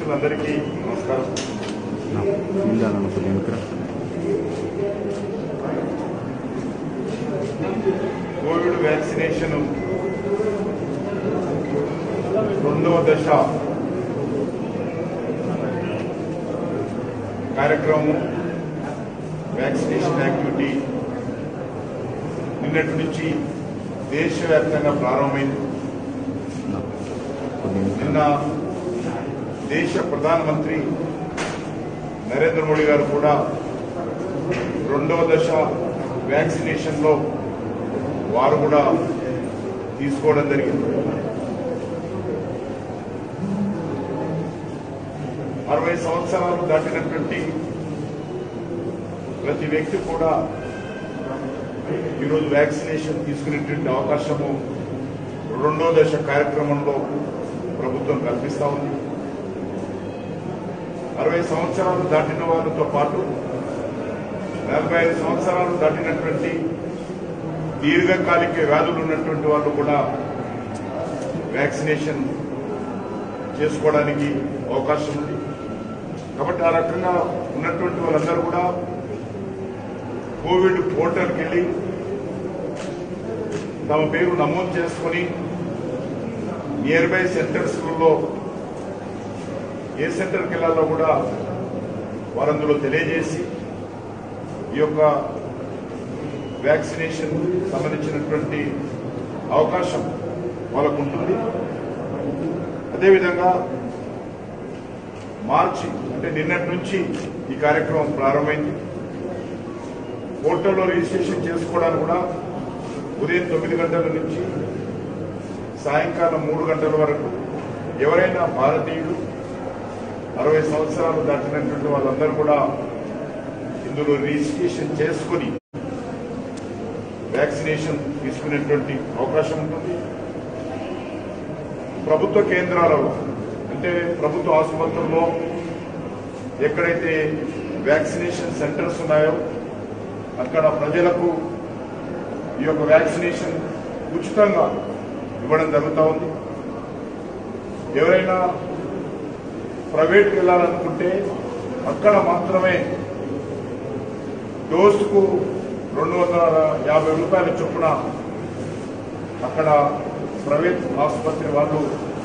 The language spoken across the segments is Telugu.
మిత్రులందరికీ నమస్కారం ఉండాలన్న కొద్దిగా వెనకరా. కోవిడ్ వ్యాక్సినేషన్ రెండవ దశ కార్యక్రమం వ్యాక్సినేషన్ యాక్టివిటీ నిన్నటి నుంచి దేశవ్యాప్తంగా ప్రారంభమైంది నా. కొద్దిగా వెనకరా. నిన్న దేశ ప్రధానమంత్రి నరేంద్ర మోడీ గారు కూడా రెండవ దశ వ్యాక్సినేషన్ లో వారు కూడా తీసుకోవడం జరిగింది అరవై సంవత్సరాలు దాటినటువంటి ప్రతి వ్యక్తి కూడా ఈరోజు వ్యాక్సినేషన్ తీసుకునేటువంటి అవకాశము రెండో దశ కార్యక్రమంలో ప్రభుత్వం కల్పిస్తా ఉంది అరవై సంవత్సరాలు దాటిన వారితో పాటు నలభై ఐదు సంవత్సరాలు దాటినటువంటి దీర్ఘకాలిక వ్యాధులు ఉన్నటువంటి వాళ్ళు కూడా వ్యాక్సినేషన్ చేసుకోవడానికి అవకాశం ఉంది కాబట్టి ఆ రకంగా ఉన్నటువంటి వాళ్ళందరూ కూడా కోవిడ్ పోర్టల్కి వెళ్ళి తమ పేరు నమోదు చేసుకొని నియర్ బై సెంటర్స్లో ఏ సెంటర్కి వెళ్ళాలో కూడా వారందులో తెలియజేసి ఈ యొక్క వ్యాక్సినేషన్ సంబంధించినటువంటి అవకాశం వాళ్ళకు ఉంటుంది అదేవిధంగా మార్చి అంటే నిన్నటి నుంచి ఈ కార్యక్రమం ప్రారంభమైంది పోర్టల్లో రిజిస్ట్రేషన్ చేసుకోవడానికి కూడా ఉదయం తొమ్మిది గంటల నుంచి సాయంకాలం మూడు గంటల వరకు ఎవరైనా భారతీయులు అరవై సంవత్సరాలు దాటినటువంటి వాళ్ళందరూ కూడా ఇందులో రిజిస్ట్రేషన్ చేసుకుని వ్యాక్సినేషన్ తీసుకునేటువంటి అవకాశం ఉంటుంది ప్రభుత్వ కేంద్రాలలో అంటే ప్రభుత్వ ఆసుపత్రుల్లో ఎక్కడైతే వ్యాక్సినేషన్ సెంటర్స్ ఉన్నాయో అక్కడ ప్రజలకు ఈ యొక్క వ్యాక్సినేషన్ ఉచితంగా ఇవ్వడం జరుగుతూ ఉంది ఎవరైనా ప్రైవేట్కి వెళ్ళాలనుకుంటే అక్కడ మాత్రమే డోసుకు రెండు వందల యాభై రూపాయల చొప్పున అక్కడ ప్రైవేట్ ఆసుపత్రి వాళ్ళు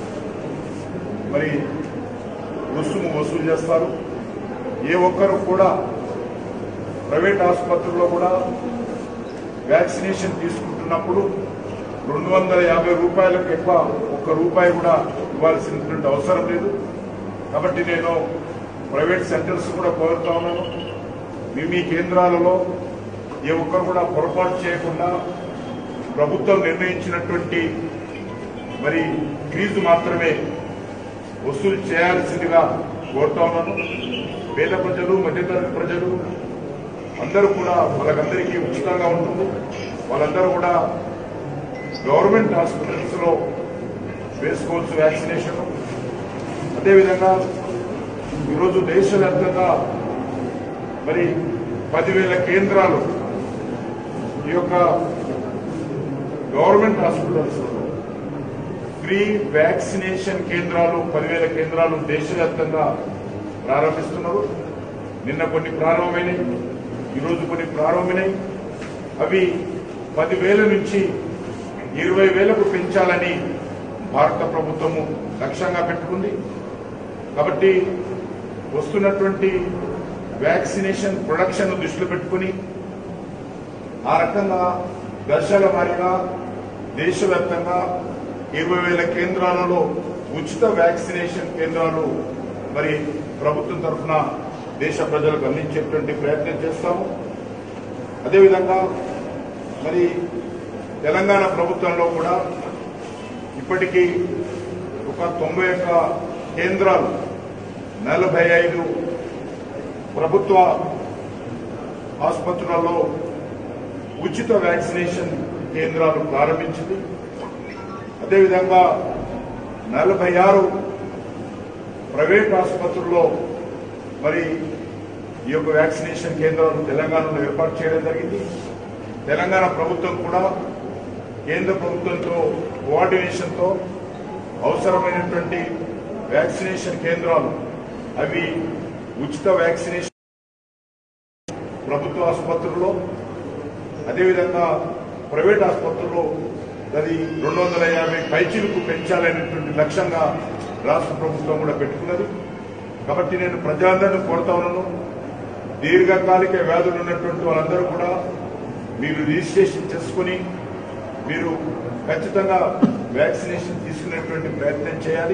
మరి రుసుము వసూలు చేస్తారు ఏ ఒక్కరు కూడా ప్రైవేట్ ఆసుపత్రుల్లో కూడా వ్యాక్సినేషన్ తీసుకుంటున్నప్పుడు రెండు వందల యాభై రూపాయలకు ఎక్కువ ఒక్క రూపాయి కూడా ఇవ్వాల్సినటువంటి అవసరం లేదు కాబట్టి నేను ప్రైవేట్ సెంటర్స్ కూడా కోరుతా ఉన్నాను మీ మీ కేంద్రాలలో ఏ ఒక్కరు కూడా పొరపాటు చేయకుండా ప్రభుత్వం నిర్ణయించినటువంటి మరి ఫీజు మాత్రమే వసూలు చేయాల్సిందిగా కోరుతా ఉన్నాను పేద ప్రజలు మధ్యతరగతి ప్రజలు అందరూ కూడా వాళ్ళకందరికీ ఉచితంగా ఉంటుంది వాళ్ళందరూ కూడా గవర్నమెంట్ హాస్పిటల్స్ లో వేసుకోవచ్చు వ్యాక్సినేషన్ అదేవిధంగా ఈరోజు దేశవ్యాప్తంగా మరి పదివేల కేంద్రాలు ఈ యొక్క గవర్నమెంట్ హాస్పిటల్స్ ఫ్రీ వ్యాక్సినేషన్ కేంద్రాలు పదివేల కేంద్రాలు దేశవ్యాప్తంగా ప్రారంభిస్తున్నారు నిన్న కొన్ని ప్రారంభమైనాయి ఈరోజు కొన్ని ప్రారంభమైనాయి అవి పదివేల నుంచి ఇరవై వేలకు పెంచాలని భారత ప్రభుత్వము లక్ష్యంగా పెట్టుకుంది కాబట్టి వస్తున్నటువంటి వ్యాక్సినేషన్ ప్రొడక్షన్ దృష్టిలో పెట్టుకుని ఆ రకంగా దశల వారీగా దేశవ్యాప్తంగా ఇరవై వేల కేంద్రాలలో ఉచిత వ్యాక్సినేషన్ కేంద్రాలు మరి ప్రభుత్వం తరఫున దేశ ప్రజలకు అందించేటువంటి ప్రయత్నం చేస్తాము అదేవిధంగా మరి తెలంగాణ ప్రభుత్వంలో కూడా ఇప్పటికీ ఒక తొంభై ఒక్క కేంద్రాలు నలభై ఐదు ప్రభుత్వ ఆసుపత్రులలో ఉచిత వ్యాక్సినేషన్ కేంద్రాలు ప్రారంభించింది అదేవిధంగా నలభై ఆరు ప్రైవేట్ ఆసుపత్రుల్లో మరి ఈ యొక్క వ్యాక్సినేషన్ కేంద్రాలను తెలంగాణలో ఏర్పాటు చేయడం జరిగింది తెలంగాణ ప్రభుత్వం కూడా కేంద్ర ప్రభుత్వంతో కోఆర్డినేషన్తో అవసరమైనటువంటి వ్యాక్సినేషన్ కేంద్రాలు అవి ఉచిత వ్యాక్సినేషన్ ప్రభుత్వ ఆసుపత్రుల్లో అదేవిధంగా ప్రైవేట్ ఆసుపత్రుల్లో అది రెండు వందల యాభై పైచీలకు పెంచాలనేటువంటి లక్ష్యంగా రాష్ట్ర ప్రభుత్వం కూడా పెట్టుకున్నది కాబట్టి నేను ప్రజలందరినీ కోరుతా ఉన్నాను దీర్ఘకాలిక వ్యాధులు ఉన్నటువంటి వాళ్ళందరూ కూడా మీరు రిజిస్ట్రేషన్ చేసుకుని మీరు ఖచ్చితంగా వ్యాక్సినేషన్ తీసుకునేటువంటి ప్రయత్నం చేయాలి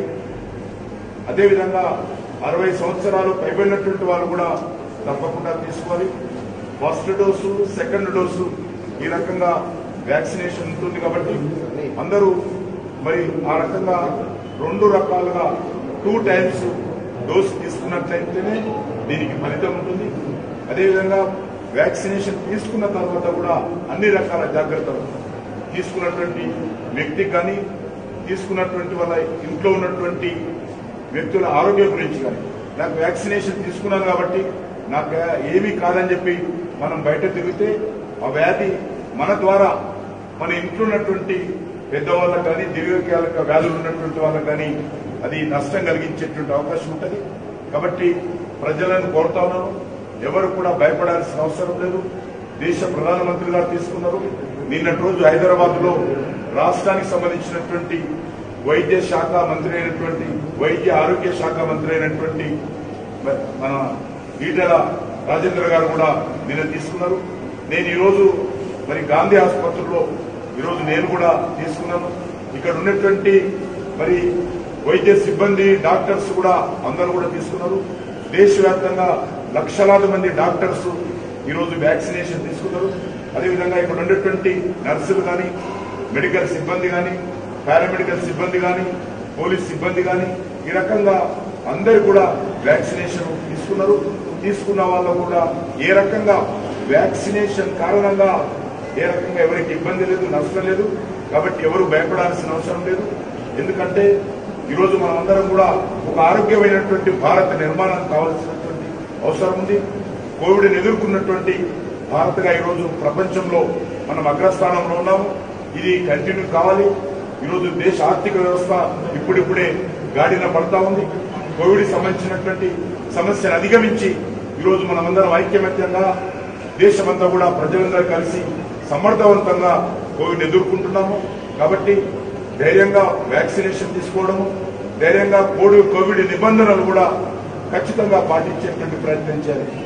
అదేవిధంగా అరవై సంవత్సరాలు పైబడినటువంటి వాళ్ళు కూడా తప్పకుండా తీసుకోవాలి ఫస్ట్ డోసు సెకండ్ డోసు ఈ రకంగా వ్యాక్సినేషన్ ఉంటుంది కాబట్టి అందరూ మరి ఆ రకంగా రెండు రకాలుగా టూ టైమ్స్ డోసు తీసుకున్నట్లయితేనే దీనికి ఫలితం ఉంటుంది అదేవిధంగా వ్యాక్సినేషన్ తీసుకున్న తర్వాత కూడా అన్ని రకాల జాగ్రత్తలు తీసుకున్నటువంటి వ్యక్తికి కానీ తీసుకున్నటువంటి వాళ్ళ ఇంట్లో ఉన్నటువంటి వ్యక్తుల ఆరోగ్యం గురించి కానీ నాకు వ్యాక్సినేషన్ తీసుకున్నాను కాబట్టి నాకు ఏమీ కాదని చెప్పి మనం బయట తిరిగితే ఆ వ్యాధి మన ద్వారా మన ఇంట్లో ఉన్నటువంటి పెద్దవాళ్ళకి కానీ దీర్ఘకాలిక వ్యాధులు ఉన్నటువంటి వాళ్ళకి కానీ అది నష్టం కలిగించేటువంటి అవకాశం ఉంటుంది కాబట్టి ప్రజలను కోరుతా ఉన్నాను ఎవరు కూడా భయపడాల్సిన అవసరం లేదు దేశ ప్రధానమంత్రి గారు తీసుకున్నారు నిన్నటి రోజు హైదరాబాద్ లో రాష్ట్రానికి సంబంధించినటువంటి వైద్య శాఖ మంత్రి అయినటువంటి వైద్య ఆరోగ్య శాఖ మంత్రి అయినటువంటి మ- మన ఈటెల రాజేంద్ర గారు కూడా నిన్న తీసుకున్నారు నేను ఈరోజు మరి గాంధీ ఆసుపత్రిలో ఈరోజు నేను కూడా తీసుకున్నాను ఇక్కడ ఉన్నటువంటి మరి వైద్య సిబ్బంది డాక్టర్స్ కూడా అందరూ కూడా తీసుకున్నారు దేశవ్యాప్తంగా లక్షలాది మంది డాక్టర్స్ ఈరోజు వ్యాక్సినేషన్ తీసుకున్నారు అదేవిధంగా ఇక్కడ ఉన్నటువంటి నర్సులు కానీ మెడికల్ సిబ్బంది కానీ పారామెడికల్ సిబ్బంది కానీ పోలీస్ సిబ్బంది కానీ ఈ రకంగా అందరు కూడా వ్యాక్సినేషన్ తీసుకున్నారు తీసుకున్న వాళ్ళు కూడా ఏ రకంగా వ్యాక్సినేషన్ కారణంగా ఏ రకంగా ఎవరికి ఇబ్బంది లేదు నష్టం లేదు కాబట్టి ఎవరు భయపడాల్సిన అవసరం లేదు ఎందుకంటే ఈరోజు మనం అందరం కూడా ఒక ఆరోగ్యమైనటువంటి భారత నిర్మాణం కావాల్సినటువంటి అవసరం ఉంది కోవిడ్ని ఎదుర్కొన్నటువంటి భారత్గా ఈరోజు ప్రపంచంలో మనం అగ్రస్థానంలో ఉన్నాము ఇది కంటిన్యూ కావాలి ఈరోజు దేశ ఆర్థిక వ్యవస్థ ఇప్పుడిప్పుడే గాడిన పడతా ఉంది కోవిడ్ సంబంధించినటువంటి సమస్యను అధిగమించి ఈరోజు మనమందరం ఐక్యమత్యంగా దేశమంతా కూడా ప్రజలందరూ కలిసి సమర్థవంతంగా కోవిడ్ ఎదుర్కొంటున్నాము కాబట్టి ధైర్యంగా వ్యాక్సినేషన్ తీసుకోవడము ధైర్యంగా కోవిడ్ కోవిడ్ నిబంధనలు కూడా ఖచ్చితంగా పాటించేటువంటి ప్రయత్నం చేయాలి